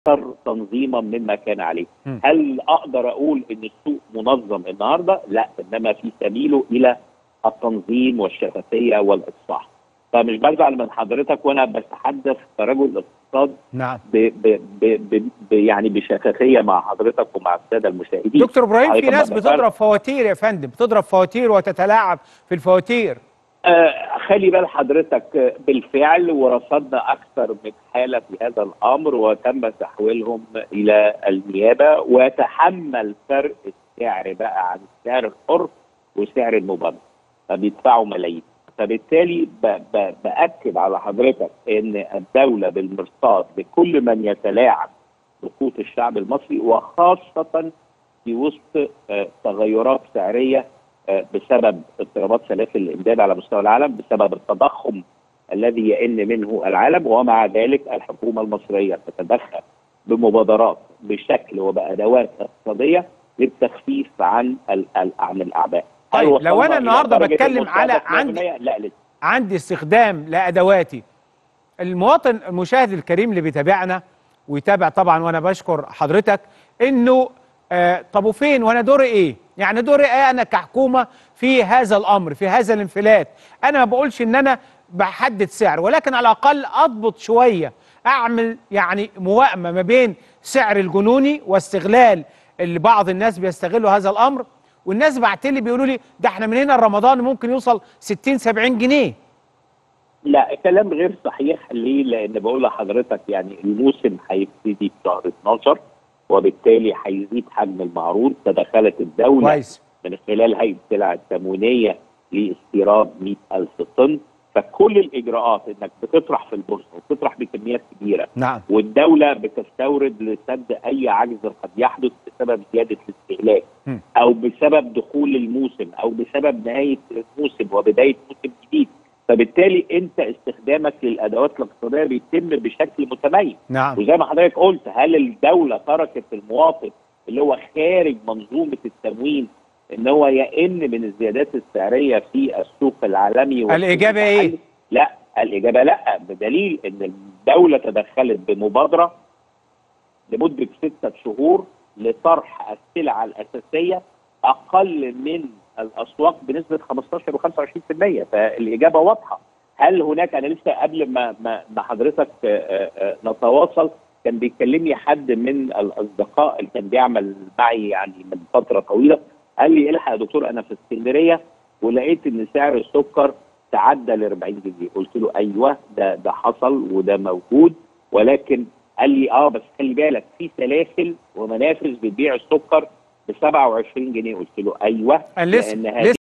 اكثر تنظيما مما كان عليه م. هل اقدر اقول ان السوق منظم النهارده لا انما في سبيله الى التنظيم والشفافيه والاصلاح فمش بزعل من حضرتك وانا بتحدث كرجل اقتصاد نعم ب ب ب ب ب يعني بشفافيه مع حضرتك ومع الساده المشاهدين دكتور ابراهيم في حضرتك ناس لما ذكرت- بتضرب فواتير يا فندم بتضرب فواتير وتتلاعب في الفواتير آه، خلي بال حضرتك آه، بالفعل ورصدنا اكثر من حاله في هذا الامر وتم تحويلهم الى النيابه وتحمل فرق السعر بقى عن السعر الحر وسعر المبادره فبيدفعوا ملايين فبالتالي ب ب باكد على حضرتك ان الدوله بالمرصاد لكل من يتلاعب بقوت الشعب المصري وخاصه في وسط آه، تغيرات سعريه آه، بسبب اضطرابات سلاسل الامداد على مستوى العالم بسبب التضخم الذي يئن منه العالم ومع ذلك الحكومه المصريه تتدخل بمبادرات بشكل وبادوات اقتصاديه للتخفيف عن ال- ال- عن الاعباء. هل طيب، لو وصلنا أنا إلى النهاردة درجة بتكلم على المستهدف عندي- 100%؟ لا لسه عندي استخدام لادواتي المواطن المشاهد الكريم اللي بيتابعنا ويتابع طبعا وانا بشكر حضرتك انه آه طب وفين وانا دوري ايه يعني دوري ايه انا كحكومه في هذا الامر في هذا الانفلات انا ما بقولش ان انا بحدد سعر ولكن على الاقل اضبط شويه اعمل يعني موائمه ما بين سعر الجنوني واستغلال اللي بعض الناس بيستغلوا هذا الامر والناس بعتلي بيقولوا لي ده احنا من هنا رمضان ممكن يوصل 60 70 جنيه لا كلام غير صحيح ليه؟ لان بقول لحضرتك يعني الموسم هيبتدي في شهر 12 وبالتالي هيزيد حجم المعروض تدخلت الدوله كويس من خلال هيئه السلع التموينيه لاستيراد 100000 طن فكل الاجراءات انك بتطرح في البورصه وبتطرح بكميات كبيره نعم والدوله بتستورد لسد اي عجز قد يحدث بسبب زياده الاستهلاك م. او بسبب دخول الموسم او بسبب نهايه الموسم وبدايه موسم جديد فبالتالي انت استخدامك للادوات الاقتصاديه بيتم بشكل متميز نعم وزي ما حضرتك قلت هل الدوله تركت المواطن اللي هو خارج منظومه التموين ان هو يئن من الزيادات السعريه في السوق العالمي والسوق الإجابة إيه؟ المحلي؟ لا الاجابه لا بدليل ان الدوله تدخلت بمبادره لمده سته شهور لطرح السلع الاساسيه اقل من الاسواق بنسبه 15 و25% فالاجابه واضحه هل هناك انا لسه قبل ما ما ما حضرتك آه، آه، نتواصل كان بيكلمني حد من الاصدقاء اللي كان بيعمل معي يعني من فتره طويله قال لي الحق يا دكتور انا في اسكندريه ولقيت ان سعر السكر تعدى ال 40 جنيه قلت له ايوه ده ده حصل وده موجود ولكن قال لي اه بس خلي بالك في سلاسل ومنافذ بتبيع السكر ب 27 جنيه قلت له ايوه أنا لسه لأن هذه